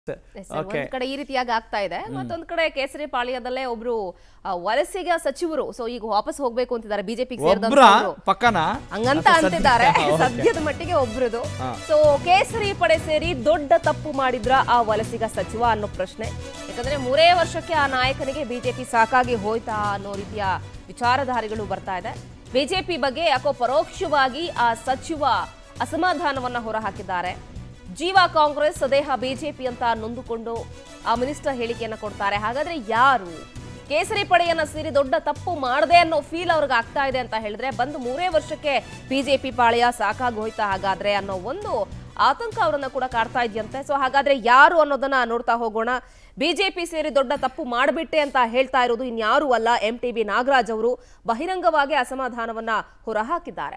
yes sir, okay ಒಂದ್ ಕಡೆ ಈ ರೀತಿಯಾಗಿ ಆಗ್ತಾ ಇದೆ ಮತ್ತೊಂದ್ ಕಡೆ ಕೇಸರಿ ಪಾಳ್ಯದಲ್ಲೇ ಒಬ್ರು ಆ, ವಲಸಿಗ ಸಚಿವರು ಸೊ ಈಗ ವಾಪಸ್ ಹೋಗ್ಬೇಕು ಅಂತಿದ್ದಾರೆ ಬಿಜೆಪಿ ಒಬ್ರ ಪಕ್ಕನ ಹಂಗಂತ ಅಂತಿದ್ದಾರೆ ಸದ್ಯದ ಮಟ್ಟಿಗೆ ಒಬ್ರದು ಸೊ ಕೇಸರಿ ಪಡೆ ಸೇರಿ ದೊಡ್ಡ ತಪ್ಪು ಮಾಡಿದ್ರ ಆ ವಲಸಿಗ ಸಚಿವ ಅನ್ನೋ ಪ್ರಶ್ನೆ ಯಾಕಂದ್ರೆ ಮೂರೇ ವರ್ಷಕ್ಕೆ ಆ ನಾಯಕನಿಗೆ ಬಿಜೆಪಿ ಸಾಕಾಗಿ ಹೋಯ್ತಾ ಅನ್ನೋ ರೀತಿಯ ವಿಚಾರಧಾರೆಗಳು ಬರ್ತಾ ಇದೆ ಬಿಜೆಪಿ ಬಗ್ಗೆ ಯಾಕೋ ಪರೋಕ್ಷವಾಗಿ ಆ ಸಚಿವ ಅಸಮಾಧಾನವನ್ನ ಹೊರಹಾಕಿದ್ದಾರೆ ಜೀವ ಕಾಂಗ್ರೆಸ್ ದೇಹ ಬಿಜೆಪಿ ಅಂತ ನೊಂದುಕೊಂಡು ಆ ಮಿನಿಸ್ಟರ್ ಹೇಳಿಕೆಯನ್ನ ಕೊಡ್ತಾರೆ ಹಾಗಾದ್ರೆ ಯಾರು ಕೇಸರಿ ಪಡೆಯನ್ನ ಸೇರಿ ದೊಡ್ಡ ತಪ್ಪು ಮಾಡದೆ ಅನ್ನೋ ಫೀಲ್ ಅವ್ರಿಗೆ ಆಗ್ತಾ ಇದೆ ಅಂತ ಹೇಳಿದ್ರೆ ಬಂದು ಮೂರೇ ವರ್ಷಕ್ಕೆ ಬಿಜೆಪಿ ಪಾಳ್ಯ ಸಾಕಾಗಿ ಹೋಯ್ತಾ ಹಾಗಾದ್ರೆ ಅನ್ನೋ ಒಂದು ಆತಂಕ ಅವರನ್ನ ಕೂಡ ಕಾಡ್ತಾ ಇದೆಯಂತೆ ಸೊ ಹಾಗಾದ್ರೆ ಯಾರು ಅನ್ನೋದನ್ನ ನೋಡ್ತಾ ಹೋಗೋಣ ಬಿಜೆಪಿ ಸೇರಿ ದೊಡ್ಡ ತಪ್ಪು ಮಾಡಿಬಿಟ್ಟೆ ಅಂತ ಹೇಳ್ತಾ ಇರೋದು ಇನ್ಯಾರೂ ಅಲ್ಲ ಎಂ ಟಿ ಬಿ ನಾಗರಾಜ್ ಅವರು ಬಹಿರಂಗವಾಗಿ ಅಸಮಾಧಾನವನ್ನ ಹೊರಹಾಕಿದ್ದಾರೆ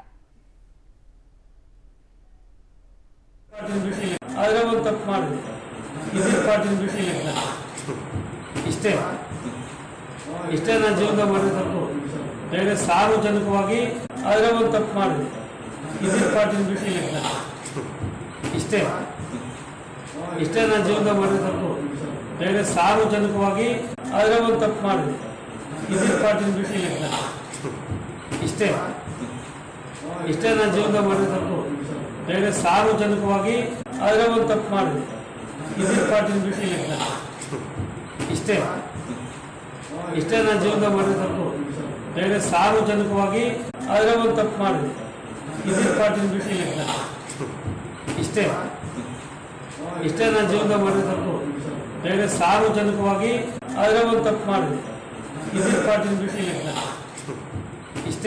ಪಾರ್ಟಿನ ಬಿಟ್ಟಿಲ್ಲ ಆದರೆ ಒಂದು ತಪ್ಪು ಮಾಡಿದೆ ಇದೇ ಪಾರ್ಟಿನ ಬಿಟ್ಟಿಲ್ಲ ಇಷ್ಟೇ ಇಷ್ಟೇ ನನ್ನ ಜೀವನದಾಗ ಮಾಡಿದ ತಪ್ಪು ಬೇರೆ ಸಾರ್ವಜನಿಕವಾಗಿ ಆದರೆ ಒಂದು ತಪ್ಪು ಮಾಡಿದೆ ಇದೇ ಪಾರ್ಟಿನ ಬಿಟ್ಟಿಲ್ಲ ಇಷ್ಟೇ ಇಷ್ಟೇ ನನ್ನ ಜೀವನದಾಗ ಮಾಡಿದ ತಪ್ಪು ಬೇರೆ ಸಾರ್ವಜನಿಕವಾಗಿ ಆದರೆ ಒಂದು ತಪ್ಪು ಮಾಡಿದೆ ಇದೇ ಪಾರ್ಟಿನ ಬಿಟ್ಟಿಲ್ಲ ಇಷ್ಟೇ ಇಷ್ಟೇ ನನ್ನ ಜೀವನದಾಗ ಮಾಡಿದ ತಪ್ಪು ಬೇರೆ ಸಾರ್ವಜನಿಕವಾಗಿ ಆದರೆ ಒಂದು ತಪ್ಪು ಮಾಡಿದೆ ಇದೇ ಪಾರ್ಟಿನ ಬಿಟ್ಟಿಲ್ಲ ಇಷ್ಟೇ ಇಷ್ಟೇ ನನ್ನ ಜೀವನದಾಗ ಮಾಡಿದ ತಪ್ಪು ಬೇರೆ ಸಾರ್ವಜನಿಕವಾಗಿ ಆದರೆ ಒಂದು ತಪ್ಪು ಮಾಡಿದೆ ಇದೇ ಪಾರ್ಟಿನ ಬಿಟ್ಟಿಲ್ಲ ಇಷ್ಟೇ ಇಷ್ಟೇ ನನ್ನ ಜೀವನದಾಗ ಮಾಡಿದ ತಪ್ಪು ಬೇರೆ ಸಾರ್ವಜನಿಕವಾಗಿ ಆದರೆ ಒಂದು ತಪ್ಪು ಮಾಡಿದೆ ಇದೇ ಪಾರ್ಟಿನ ಬಿಟ್ಟಿಲ್ಲ ಇಷ್ಟೇ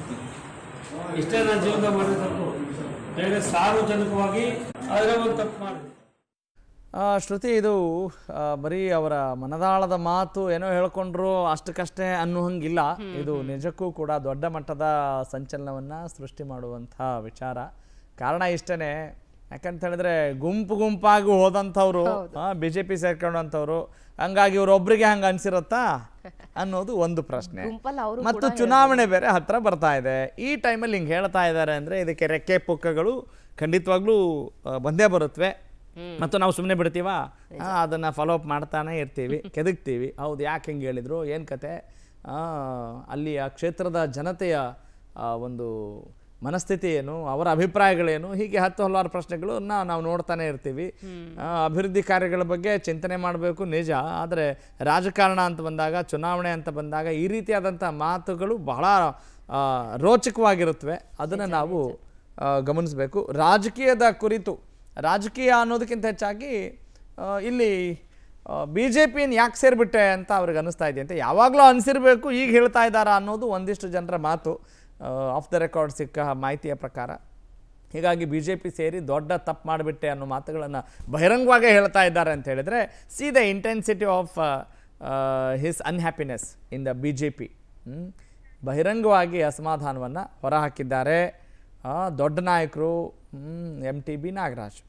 ಇಷ್ಟೇ ನನ್ನ ಜೀವನದಾಗ ಮಾಡಿದ ತಪ್ಪು ಬೇರೆ ಸಾರ್ವಜನಿಕವಾಗಿ ಆದರೆ ಒಂದು ತಪ್ಪು ಮಾಡಿದೆ ಆ, ಶ್ರುತಿ ಇದು ಆ, ಬರೀ ಅವರ ಮನದಾಳದ ಮಾತು ಏನೋ ಹೇಳ್ಕೊಂಡ್ರು ಅಷ್ಟಕ್ಕಷ್ಟೇ ಅನ್ನೋ ಹಂಗಿಲ್ಲ ಇದು ನಿಜಕ್ಕೂ ಕೂಡ ದೊಡ್ಡ ಮಟ್ಟದ ಸಂಚಲನವನ್ನ ಸೃಷ್ಟಿ ಮಾಡುವಂಥ ವಿಚಾರ ಕಾರಣ ಇಷ್ಟೇ ಯಾಕಂತ ಹೇಳಿದ್ರೆ ಗುಂಪು ಗುಂಪಾಗಿ ಹೋದಂಥವ್ರು ಬಿ ಜೆ ಪಿ ಸೇರ್ಕೊಂಡಂಥವ್ರು ಹಂಗಾಗಿ ಇವ್ರೊಬ್ರಿಗೆ ಹಂಗೆ ಅನ್ಸಿರತ್ತಾ ಅನ್ನೋದು ಒಂದು ಪ್ರಶ್ನೆ ಗುಂಪಲ್ಲಿ ಅವರು ಮತ್ತು ಚುನಾವಣೆ ಬೇರೆ ಹತ್ರ ಬರ್ತಾ ಇದೆ ಈ ಟೈಮಲ್ಲಿ ಹಿಂಗೆ ಹೇಳ್ತಾ ಇದ್ದಾರೆ ಅಂದರೆ ಇದಕ್ಕೆ ರೆಕ್ಕೆ ಪುಕ್ಕಗಳು ಖಂಡಿತವಾಗ್ಲೂ ಆ, ಬಂದೇ ಬರುತ್ತವೆ ಮತ್ತು ನಾವು ಸುಮ್ಮನೆ ಬಿಡ್ತೀವಾ ಆ, ಅದನ್ನ ಫಾಲೋ ಅಪ್ ಮಾಡ್ತಾನೆ ಇರ್ತೀವಿ ಕೆದಕ್ತೀವಿ ಹೌದು ಯಾಕೆ ಹಿಂಗೆ ಹೇಳಿದ್ರು ಏನು ಕತೆ ಆ, ಅಲ್ಲಿ ಆ ಕ್ಷೇತ್ರದ ಜನತೆಯ ಆ, ಒಂದು ಮನಸ್ಥಿತಿ ಏನು ಅವರ ಅಭಿಪ್ರಾಯಗಳೇನು ಹೀಗೆ ಹತ್ತು ಹಲವಾರು ಪ್ರಶ್ನೆಗಳನ್ನ ನಾವು ನೋಡ್ತಾನೆ ಇರ್ತೀವಿ ಆ, ಅಭಿವೃದ್ಧಿ ಕಾರ್ಯಗಳ ಬಗ್ಗೆ ಚಿಂತನೆ ಮಾಡಬೇಕು ನಿಜ ಆದರೆ ರಾಜಕಾರಣ ಅಂತ ಬಂದಾಗ ಚುನಾವಣೆ ಅಂತ ಬಂದಾಗ ಈ ರೀತಿಯಾದಂಥ ಮಾತುಗಳು ಬಹಳ ಆ, ರೋಚಕವಾಗಿರುತ್ತವೆ ಅದನ್ನು ನಾವು ಆ, ಗಮನಿಸಬೇಕು ರಾಜಕೀಯದ ಕುರಿತು ರಾಜಕೀಯ ಅನ್ನೋದಕ್ಕಿಂತ ಹೆಚ್ಚಾಗಿ ಆ, ಇಲ್ಲಿ ಬಿ ಜೆ ಪಿನ ಯಾಕೆ ಸೇರಿಬಿಟ್ಟೆ ಅಂತ ಅವ್ರಿಗೆ ಅನ್ನಿಸ್ತಾ ಇದೆಯಂತೆ ಯಾವಾಗಲೂ ಅನಿಸಿರ್ಬೇಕು ಈಗ ಹೇಳ್ತಾ ಇದ್ದಾರಾ ಅನ್ನೋದು ಒಂದಿಷ್ಟು ಜನರ ಮಾತು ಆಫ್ ದ ರೆಕಾರ್ಡ್ ಸಿಕ್ಕ ಮಾಹಿತಿಯ ಪ್ರಕಾರ ಹೀಗಾಗಿ ಬಿ ಜೆ ಪಿ ಸೇರಿ ದೊಡ್ಡ ತಪ್ಪು ಮಾಡಿಬಿಟ್ಟೆ ಅನ್ನೋ ಮಾತುಗಳನ್ನು ಬಹಿರಂಗವಾಗೇ ಹೇಳ್ತಾ ಇದ್ದಾರೆ ಅಂತ ಹೇಳಿದರೆ see the intensity of his unhappiness in the B J P ಬಹಿರಂಗವಾಗಿ ಅಸಮಾಧಾನವನ್ನು ಹೊರಹಾಕಿದ್ದಾರೆ ಆ, ದೊಡ್ಡ ನಾಯಕರು ಎಮ್ ಟಿ ಬಿ ನಾಗರಾಜ್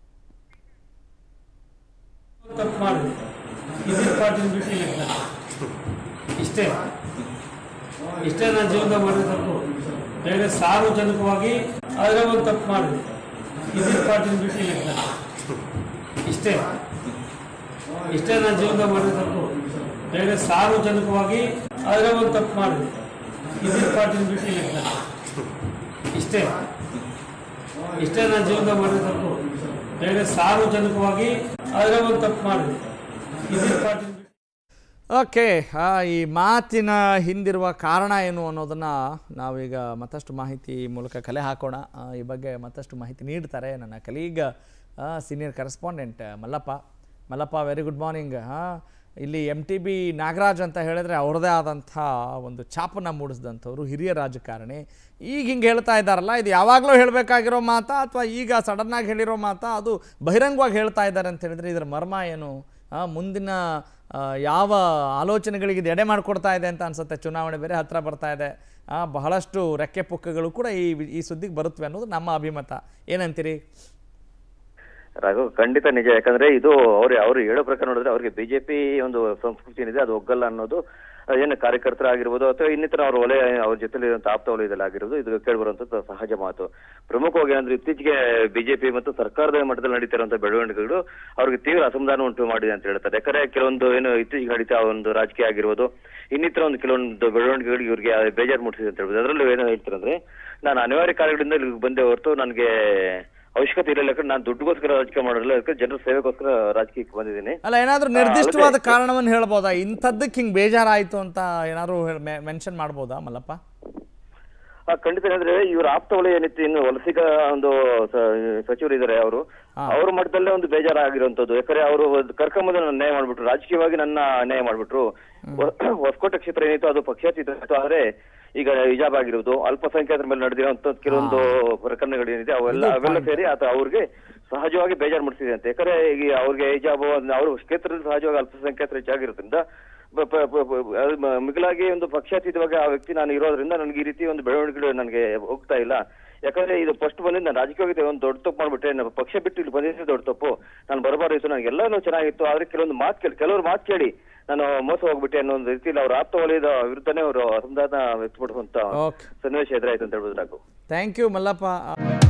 ತಪ್ಪು ಮಾಡಿದೆ ಇದೇ ಪಾರ್ಟಿನ ಬಿಟ್ಟಿಲ್ಲ ಇಷ್ಟೇ ಇಷ್ಟೇ ನನ್ನ ಜೀವನದಾಗ ಮಾಡಿದ ತಪ್ಪು ಬೇರೆ ಸಾರ್ವಜನಿಕವಾಗಿ ಆದರೆ ಒಂದು ತಪ್ಪು ಮಾಡಿದೆ ಇದೇ ಪಾರ್ಟಿನ ಬಿಟ್ಟಿಲ್ಲ ಇಷ್ಟೇ ಇಷ್ಟೇ ನನ್ನ ಜೀವನದಾಗ ಮಾಡಿದ ತಪ್ಪು ಬೇರೆ ಸಾರ್ವಜನಿಕವಾಗಿ ಆದರೆ ಒಂದು ತಪ್ಪು ಮಾಡಿದೆ ಇದೇ ಪಾರ್ಟಿನ ಬಿಟ್ಟಿಲ್ಲ ಇಷ್ಟೇ ಇಷ್ಟೇ ನನ್ನ ಜೀವನದಾಗ ಮಾಡಿದ ತಪ್ಪು ಬೇರೆ ಸಾರ್ವಜನಿಕವಾಗಿ ಆದರೆ ಒಂದು ತಪ್ಪು ಮಾಡಿದೆ ಇದೇ ಪಾರ್ಟಿನ ಬಿಟ್ಟಿಲ್ಲ ಓಕೆ ಆ, ಈ ಮಾತಿನ ಹಿಂದಿರುವ ಕಾರಣ ಏನು ಅನ್ನೋದನ್ನು ನಾವೀಗ ಮತ್ತಷ್ಟು ಮಾಹಿತಿ ಮೂಲಕ ಕಲೆ ಹಾಕೋಣ ಆ, ಈ ಬಗ್ಗೆ ಮತ್ತಷ್ಟು ಮಾಹಿತಿ ನೀಡ್ತಾರೆ ನನ್ನ colleague senior correspondent Mallappa Mallappa very good morning ಇಲ್ಲಿ ಎಮ್ ಟಿ ಬಿ ನಾಗರಾಜ್ ಅಂತ ಹೇಳಿದ್ರೆ ಅವ್ರದ್ದೇ ಆದಂಥ ಒಂದು ಛಾಪನ್ನು ಮೂಡಿಸಿದಂಥವ್ರು ಹಿರಿಯ ರಾಜಕಾರಣಿ ಈಗ ಹಿಂಗೆ ಹೇಳ್ತಾ ಇದ್ದಾರಲ್ಲ ಇದು ಯಾವಾಗಲೂ ಹೇಳಬೇಕಾಗಿರೋ ಮಾತಾ ಅಥವಾ ಈಗ ಸಡನ್ನಾಗಿ ಹೇಳಿರೋ ಮಾತಾ ಅದು ಬಹಿರಂಗವಾಗಿ ಹೇಳ್ತಾ ಇದ್ದಾರೆ ಅಂತ ಹೇಳಿದ್ರೆ ಇದರ ಮರ್ಮ ಏನು ಆ, ಮುಂದಿನ ಆ, ಯಾವ ಆಲೋಚನೆಗಳಿಗೆ ಇದು ಎಡೆ ಮಾಡಿಕೊಡ್ತಾ ಇದೆ ಅಂತ ಅನ್ಸುತ್ತೆ ಚುನಾವಣೆ ಬೇರೆ ಹತ್ರ ಬರ್ತಾ ಇದೆ ಆ, ಬಹಳಷ್ಟು ರೆಕ್ಕೆ ಪುಕ್ಕಗಳು ಕೂಡ ಈ ಈ ಸುದ್ದಿಗೆ ಬರುತ್ತವೆ ಅನ್ನೋದು ನಮ್ಮ ಅಭಿಮತ ಏನಂತೀರಿ ರಾಘವ್ ಖಂಡಿತ ನಿಜ ಯಾಕಂದ್ರೆ ಇದು ಅವ್ರು ಅವ್ರು ಹೇಳೋ ಪ್ರಕಾರ ನೋಡಿದ್ರೆ ಅವ್ರಿಗೆ ಬಿಜೆಪಿ ಒಂದು ಸಂಸ್ಕೃತಿ ಏನಿದೆ ಅದು ಒಗ್ಗಲ್ಲ ಅನ್ನೋದು ಆ, ಏನು ಕಾರ್ಯಕರ್ತರಾಗಿರ್ಬೋದು ಅಥವಾ ಇನ್ನಿತರ ಅವ್ರ ವಲಯ ಅವ್ರ ಜೊತೆಲಿ ಆಪ್ತ ವಲಯದಲ್ಲಿ ಆಗಿರೋದು ಇದು ಕೇಳಿಬರುವಂತದ್ದು ಸಹಜ ಮಾತು ಪ್ರಮುಖವಾಗಿ ಅಂದ್ರೆ ಇತ್ತೀಚೆಗೆ ಬಿಜೆಪಿ ಮತ್ತು ಸರ್ಕಾರದ ಮಟ್ಟದಲ್ಲಿ ನಡೀತಿರುವಂತಹ ಬೆಳವಣಿಗೆಗಳು ಅವ್ರಿಗೆ ತೀವ್ರ ಅಸಮಾಧಾನ ಉಂಟು ಮಾಡಿದೆ ಅಂತ ಹೇಳ್ತಾರೆ ಯಾಕಂದ್ರೆ ಕೆಲವೊಂದು ಏನು ಇತ್ತೀಚೆಗೆ ನಡೀತಾ ಒಂದು ರಾಜಕೀಯ ಆಗಿರ್ಬೋದು ಇನ್ನಿತರ ಒಂದು ಕೆಲವೊಂದು ಬೆಳವಣಿಗೆಗಳು ಇವ್ರಿಗೆ ಬೇಜಾರು ಮುಟ್ಟಿಸಿದೆ ಅಂತ ಹೇಳ್ಬೋದು ಅದರಲ್ಲೂ ಏನೋ ಹೇಳ್ತಾರೆ ಅಂದ್ರೆ ನಾನು ಅನಿವಾರ್ಯ ಕಾರ್ಯಗಳಿಂದ ಇಲ್ಲಿಗೆ ಬಂದೆ ಹೊರತು ನನಗೆ ಅವಶ್ಯಕತೆ ಇರಲಿಲ್ಲ ಯಾಕಂದ್ರೆ ನಾನು ದುಡ್ಡುಗೋಸ್ಕರ ರಾಜಕೀಯ ಮಾಡೋದಿಲ್ಲ ಯಾಕಂದ್ರೆ ಜನರ ಸೇವೆಗೋಸ್ಕರ ರಾಜಕೀಯಕ್ಕೆ ಬಂದಿದ್ದೀನಿ ಅಲ್ಲ ಏನಾದ್ರೂ ನಿರ್ದಿಷ್ಟವಾದ ಕಾರಣವನ್ನು ಹೇಳ್ಬೋದಾ ಇಂಥದ್ದಕ್ಕೆ ಹಿಂಗೆ ಬೇಜಾರಾಯ್ತು ಅಂತ ಏನಾದ್ರು ಮೆನ್ಷನ್ ಮಾಡ್ಬೋದಾ ಮಲ್ಲಪ್ಪ ಆ, ಖಂಡಿತ ಅಂದ್ರೆ ಇವ್ರ ಆಪ್ತ ವಲಯ ಏನಿತ್ತು ಇನ್ನು ವಲಸಿಗ ಒಂದು ಸ- ಸಚಿವರು ಇದಾರೆ ಅವರು ಅವ್ರ ಮಟ್ಟದಲ್ಲೇ ಒಂದು ಬೇಜಾರಾಗಿರುವಂತದ್ದು ಯಾಕಂದ್ರೆ ಅವರು ಕರ್ಕೊಂಬಂದು ನನ್ನ ನ್ಯಾಯ ಮಾಡ್ಬಿಟ್ರು ರಾಜಕೀಯವಾಗಿ ನನ್ನ ನ್ಯಾಯ ಮಾಡ್ಬಿಟ್ರು ಹೊ- ಹೊಸಕೋಟೆ ಕ್ಷೇತ್ರ ಏನಿತ್ತು ಅದು ಪಕ್ಷಾತೀತ ಇತ್ತು ಆದ್ರೆ ಈಗ ಹಿಜಾಬ್ ಆಗಿರೋದು ಅಲ್ಪಸಂಖ್ಯಾತರ ಮೇಲೆ ನಡೆದಿರುವಂತ ಕೆಲವೊಂದು ಪ್ರಕರಣಗಳು ಏನಿದೆ ಅವೆಲ್ಲ ಅವೆಲ್ಲ ಸೇರಿ ಆತ ಅವ್ರಿಗೆ ಸಹಜವಾಗಿ ಬೇಜಾರು ಮೂಡಿಸಿದೆ ಅಂತ ಯಾಕಂದ್ರೆ ಈಗ ಅವ್ರಿಗೆ ಹಿಜಾಬ್ ಅವರು ಕ್ಷೇತ್ರದಲ್ಲಿ ಸಹಜವಾಗಿ ಅಲ್ಪಸಂಖ್ಯಾತರು ಹೆಚ್ಚಾಗಿರೋದ್ರಿಂದ ಬ- ಬ- ಬ- ಬ- ಅದು ಮ- ಮಿಗಿಲಾಗಿ ಒಂದು ಪಕ್ಷಾತೀತವಾಗಿ ಆ ವ್ಯಕ್ತಿ ನಾನು ಇರೋದ್ರಿಂದ ನನಗೆ ಈ ರೀತಿ ಒಂದು ಬೆಳವಣಿಗೆಗಳು ನನಗೆ ಹೋಗ್ತಾ ಇಲ್ಲ ಯಾಕಂದ್ರೆ ಇದು ಫಸ್ಟ್ ಬಂದಿದ್ದು ನಾನು ರಾಜಕೀಯವಾಗಿ ಒಂದು ದೊಡ್ಡ ತಪ್ಪು ಮಾಡ್ಬಿಟ್ಟೆ ನಾನು ಪಕ್ಷ ಬಿಟ್ಟು ಇಲ್ಲಿ ಬಂದಿದ್ದು ದೊಡ್ಡ ತಪ್ಪು ನಾನು ಬರಬಾರ್ದಿತ್ತು ನನಗೆ ಎಲ್ಲಾನು ಚೆನ್ನಾಗಿತ್ತು ಆದ್ರೆ ಕೆಲವೊಂದು ಮಾತು ಕೇಳಿ ಕೆಲವರು ಮಾತು ಕೇಳಿ ನಾನು ಮೋಸ ಹೋಗ್ಬಿಟ್ಟೆ ಅನ್ನೋ ಒಂದು ರೀತಿಯಲ್ಲಿ ಅವ್ರ ಆಪ್ತ ವಲಯದ ವಿರುದ್ಧನೇ ಅವರು ಅಸಮಾಧಾನ ವ್ಯಕ್ತಪಡಿಸುವಂತ ಓಕೆ ಸನ್ನಿವೇಶ ಎದುರಾಯ್ತು ಅಂತ ಹೇಳ್ಬೋದು ರಾಘವ್ ಥ್ಯಾಂಕ್ ಯು ಮಲ್ಲಪ್ಪ